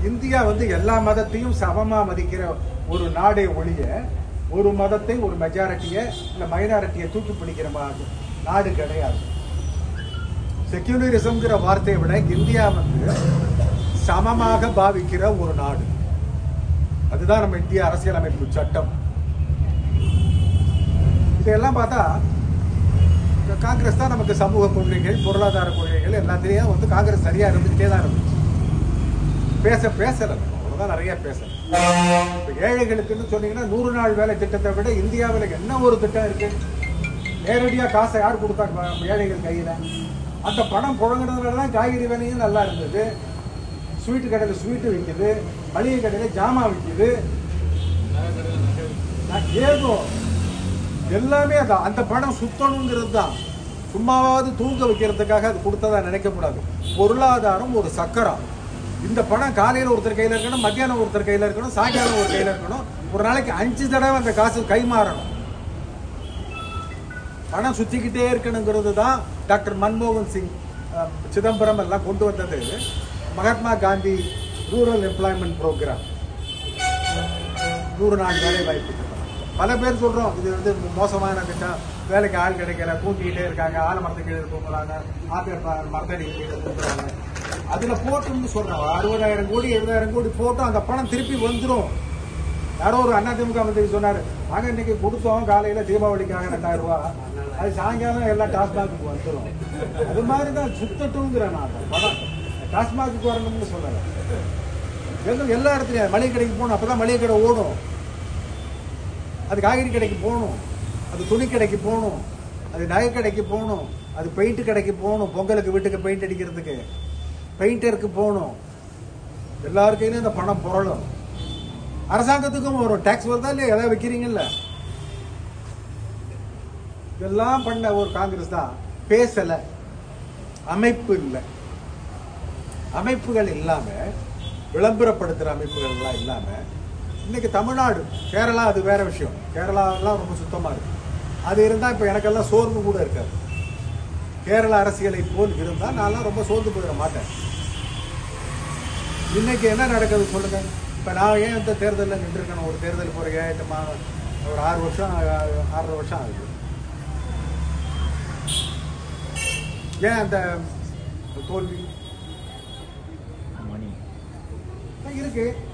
India வந்து எல்லா மதத்தையும் சமமா மதிக்கிற ஒரு நாடே ஒழிய ஒரு மதத்தை ஒரு மெஜாரிட்டியை இல்ல மைனாரிட்டியை தூக்கி பிடிக்கிற மா- நாடு கிடையாது செக்யூலரிசம்ங்கிற வார்த்தையை விட இந்தியா வந்து சமமாக பாவிக்கிற ஒரு நாடு அதுதான் நம்ம இந்திய அரசியலமைப்பு சட்டம் இதெல்லாம் பார்த்தா இந்த காங்கிரஸ் தான் நமக்கு சமூக கொள்கைகள் பொருளாதார கொள்கைகள் எல்லாத்திலையும் வந்து காங்கிரஸ் சரியா இருந்துகிட்டே தான் இருந்துச்சு பேச பேசல நம்ம, அவ்வளவுதான் நிறைய பேசல இப்ப ஏழைகளுக்குன்னு சொன்னீங்கன்னா நூறு நாள் வேலை திட்டத்தை விட இந்தியாவில் என்ன ஒரு திட்டம் இருக்கு நேரடியா காசை யார் கொடுத்தா ப- ஏழைகள் கையில அந்த பணம் புழங்குறதுனால தான் காய்கறி விலையும் நல்லா இருந்தது ஸ்வீட் கடையில் ஸ்வீட்டு விற்குது மளிகை கடையில் ஜாமான் விற்குது நான் ஏதோ எல்லாமே அதான் அந்த பணம் சுத்தணுங்கிறது தான் சும்மாவாவது தூங்க வைக்கிறதுக்காக அது கொடுத்ததா நினைக்கக்கூடாது பொருளாதாரம் ஒரு சக்கரம் இந்த பணம் காலையில் ஒருத்தர் கையில் இருக்கணும் மத்தியானம் ஒருத்தர் கையில் இருக்கணும் சாயங்காலம் ஒரு கையில் இருக்கணும் ஒரு நாளைக்கு அஞ்சு தடவை அந்த காசு கை மாறணும் பணம் சுத்திக்கிட்டே இருக்கணுங்கிறது தான் டாக்டர் மன்மோகன் சிங் அஹ், சிதம்பரம் எல்லாம் கொண்டு வந்தது Mahatma Gandhi rural employment programme நூறு நாள் வேலை வாய்ப்பு திட்டம். பல பேர் சொல்றோம் இது வந்து மோசமான திட்டம் வேலைக்கு ஆள் கிடைக்கல தூங்கிக்கிட்டே இருக்காங்க ஆலமரத்து கீழே தூங்குறாங்க ஆப்பிள் மரத்தடி கீழே தூங்குறாங்க அதுல போட்டுன்னு சொல்றோம் அறுபதாயிரம் கோடி எழுபதாயிரம் கோடி போட்டோம் அந்த பணம் திருப்பி வந்துடும் யாரோ ஒரு அதிமுக மந்திரி சொன்னாரு நாங்க இன்னைக்கு கொடுத்தோம் காலையில தீபாவளிக்காக ரெண்டாயிரம் ரூபாய் அது சாயங்காலம் எல்லாம் டாஸ்மாக்கு வந்துடும் அது மாதிரி தான் சுத்தட்டுங்கிறேன் நான் அந்த பணம் டாஸ்மாக்கு வரணும்னு சொல்லலை எல்லாம் எல்லா இடத்துலையும் மளிகை கடைக்கு போகணும் அப்பதான் மளிகை கடை ஓடும் அது காய்கறி கடைக்கு போகணும் அது துணி கடைக்கு போகணும் அது நகை கடைக்கு போகணும் அது பெயிண்ட் கடைக்கு போகணும் பொங்கலுக்கு வீட்டுக்கு பெயிண்ட் அடிக்கிறதுக்கு பெயிண்டருக்கு போகணும் எல்லார் கையிலும் இந்த பணம் புரளும் அரசாங்கத்துக்கும் வரும் டேக்ஸ் வருதா இல்லையா எதாவது வைக்கிறீங்கல்ல இதெல்லாம் பண்ண ஒரு காங்கிரஸ் தான் பேசல அமைப்பு இல்லை அமைப்புகள் இல்லாம விளம்பரப்படுத்துற அமைப்புகள் எல்லாம் இல்லாம இன்னைக்கு தமிழ்நாடு கேரளா அது வேற விஷயம் கேரளா எல்லாம் ரொம்ப சுத்தமா இருக்கு அது இருந்தா இப்ப எனக்கெல்லாம் சோர்வு கூட இருக்காது கேரள அரசியலை போல் இருந்தா நான்லாம் ரொம்ப சோர்ந்து போயிட மாட்டேன் இன்னைக்கு என்ன நடக்குது சொல்லுங்க இப்ப நான் ஏன் இந்த தேர்தலில் நின்றுருக்கணும் ஒரு தேர்தல் போற ஏன் இந்த மா- ஒரு ஆறு வருஷம் ஆ- ஆறரை வருஷம் ஆகுது ஏன் அந்த தோல்வி மணி இருக்கு